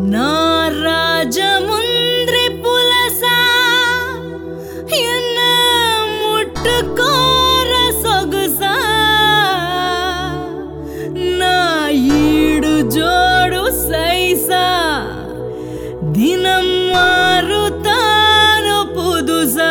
நான் ராஜமுந்திரி புலசா என்ன முட்டுக்கோர சொகுசா நான் ஈடு ஜோடு சைசா தினம் மாறுத்தானோ புதுசா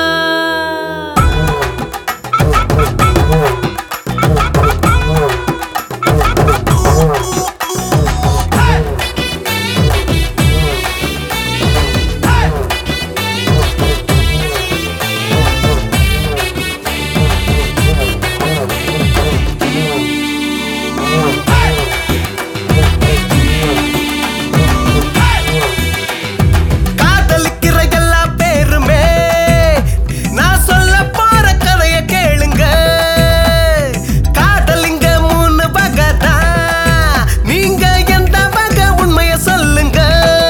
காதலிக்கிற எல்லா பேருமே நான் சொல்ல போற கதைய கேளுங்க காதலிங்க மூணு வகை தான் நீங்க எந்த வகை உண்மைய சொல்லுங்க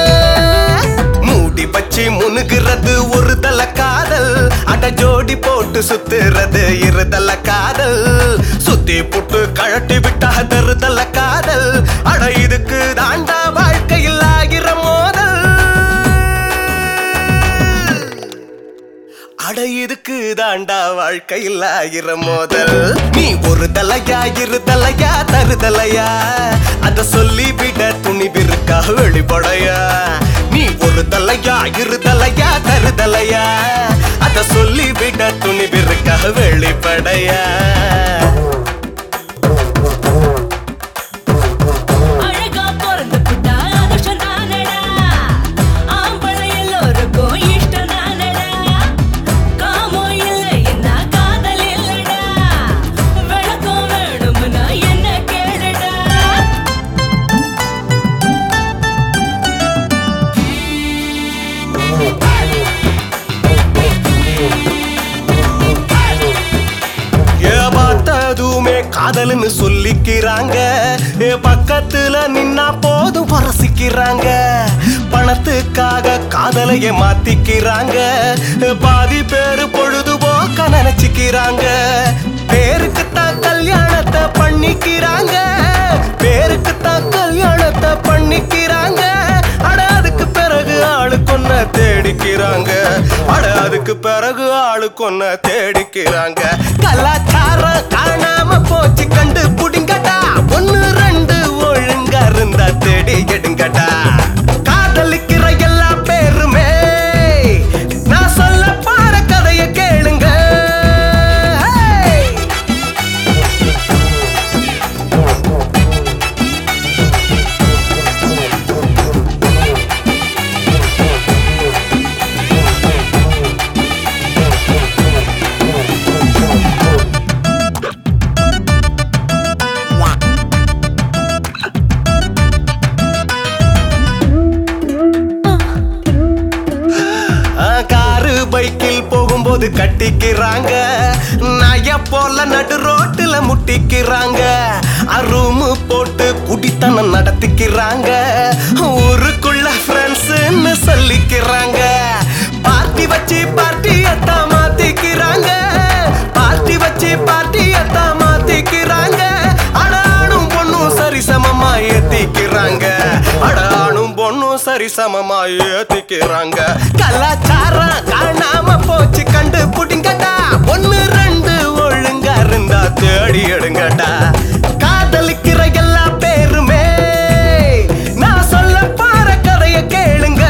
மூடி வச்சு முனுகிறது ஒரு தல காதல் அட ஜோடி போட்டு சுத்துறது இருதல காதல் சுத்தி புட்டு கழட்டி விட்டா தருதல காதல் அட இதுக்கு தாண்டா வாழ்க்கையில் ஆகிற மோதல் அட இதுக்கு தாண்டா வாழ்க்கையில் ஆகிற மோதல் நீ ஒரு தலையா இரு தலையா தருதலையா அத சொல்லி விட துணிவிருக்கா வெளிப்படையா நீ ஒரு தலையா இரு தலையா தருதலையா அத சொல்லி விட துணிவிருக்கா வெளிப்படையா அழகா பிறந்து புட்டா அதிர்ஷ்டம் தானடா ஆம்பளை எல்லோருக்கும் இஷ்டம் தானடா காமம் இல்லை என்ன காதல் இல்லடா விளக்கம் வேணும்னா என்ன கேளுடா ஏ பார்த்ததுமே காதல்னு சொல்லிக்கிறாங்க ஏ பக்கத்துல நின்னா போதும் பரசிக்கிறாங்க பணத்துக்காக காதலைய மாத்திக்கிறாங்க ஏ, பாதி பேரு பொழுதுபோக்க நினைச்சுக்கிறாங்க பேருக்கு தான் கல்யாணத்தை பண்ணிக்கிறாங்க பேருக்கு தான் கல்யாணத்தை பண்ணிக்கிறாங்க அட அதுக்கு பிறகு ஆளு கொன்ன தேடிக்கிறாங்க அட அதுக்கு பிறகு ஆளு கொன்ன தேடிக்கிறாங்க கலாச்சாரம் காணாம போச்சு கண்டு புடிங்கடா ஒன்னு ரெண்டு ஒழுங்கா இருந்தா தேடி எடுங்கடா காதலிக்கிற எல்லா பேருமே நான் சொல்ல பாட கதைய கேளுங்க Hey! ஆ, காரு பைக்கில் போகும்போது கட்டிக்கிறாங்க நய போல நடு ரோட்டுல முட்டிக்கிறாங்க ரூமு போட்டு குடித்தனம் நடத்திக்கிறாங்க ஊருக்குள்ள ஃப்ரெண்ட்ஸ்னு சொல்லிக்கிறாங்க பார்ட்டி வச்சு பார்ட்டியத்தான் மாத்திக்கிறாங்க பார்ட்டி வச்சு பார்ட்டியத்தான் மாத்திக்கிறாங்க அடானும் பொண்ணும் சரிசமமா ஏத்திக்கிறாங்க அடானும் பொண்ணும் சரிசமமா ஏத்திக்கிறாங்க கலாச்சாரம் காணாம போச்சு கண்டு புடிங்கடா ஒன்னு ரெண்டு ஒழுங்கா இருந்தா தேடி எடுங்கடா காதலிக்கிற எல்லா பேருமே நான் சொல்ல போற கதைய கேளுங்க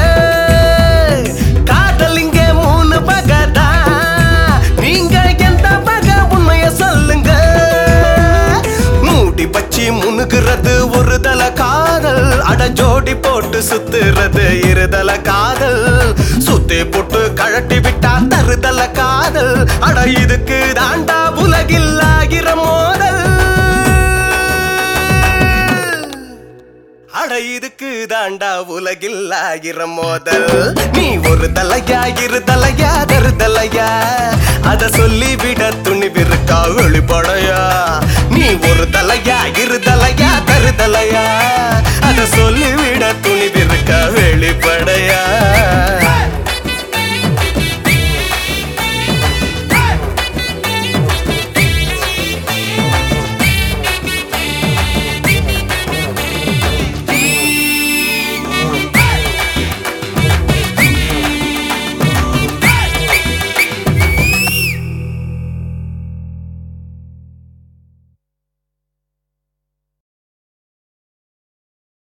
காதலிங்க மூணு வகை தான் நீங்க எந்த வகை உண்மைய சொல்லுங்க மூடி வச்சு முனுகிறது ஒரு தல காதல் அட ஜோடி போட்டு சுத்துறது இருதல காதல் சுத்தி போட்டு கழட்டி விட்டா தருதல காதல் அட இதுக்கு தாண்டா உலகில் ஆகிற மோதல் அட இதுக்கு தாண்டா உலகில் ஆகிற மோதல் நீ ஒரு தலையா இரு தலையா தரு தலையா அத சொல்லி விட துணிவிருக்கா வெளிப்படையா நீ ஒரு தலையா இரு தலையா தரு தலையா அத சொல்லி